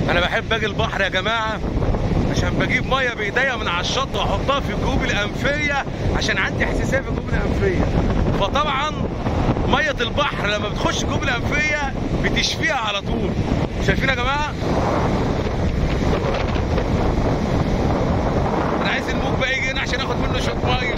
انا بحب اجي البحر يا جماعه عشان بجيب ميه بايديا من على الشط واحطها في الجيوب الانفيه عشان عندي حساسيه في الجيوب الانفيه فطبعا ميه البحر لما بتخش الجيوب الانفيه بتشفيها على طول شايفين يا جماعه انا عايز الموج بقى يجي هنا عشان اخد منه شويه ميه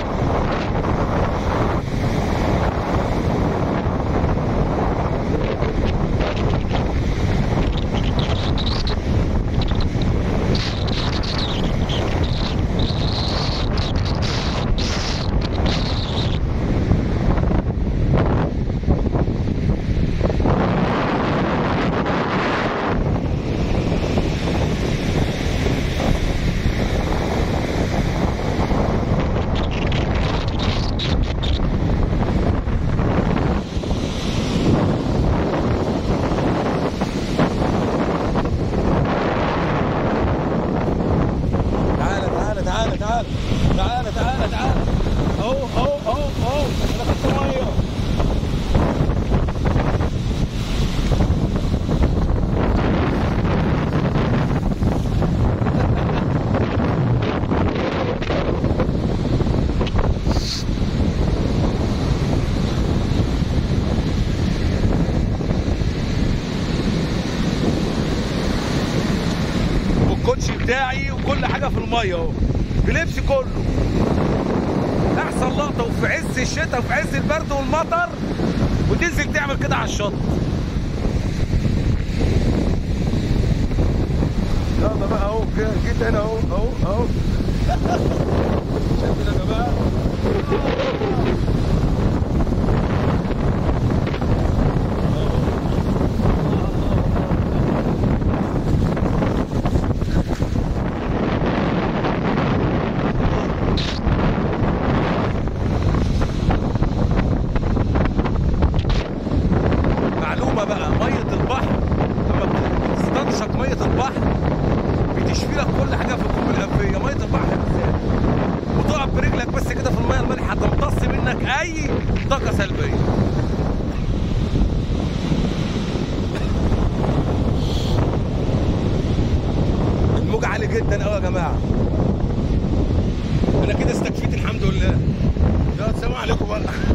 تعالى تعالى تعالى تعالى تعالى تعالى تعالى اهو اهو اهو اهو انا خدت ميه والكوتشي بتاعي وكل حاجه في الميه اهو بلبسي كله احسن لقطه وفي عز الشتاء وفي عز البرد والمطر وتنزل تعمل كده على الشط يلا بقى اهو جيت هنا اهو اهو اهو شايفين يا جماعه معلومه بقى ميه البحر لما بتستنشق ميه البحر بتشفي لك كل حاجه في الجيوب الانفيه ميه البحر بالذات وتقف برجلك بس كده في الميه المالحه تمتص منك اي طاقه سلبيه الموج عالي جدا قوي يا جماعه انا كده استكفيت الحمد لله يلا سلام عليكم بقى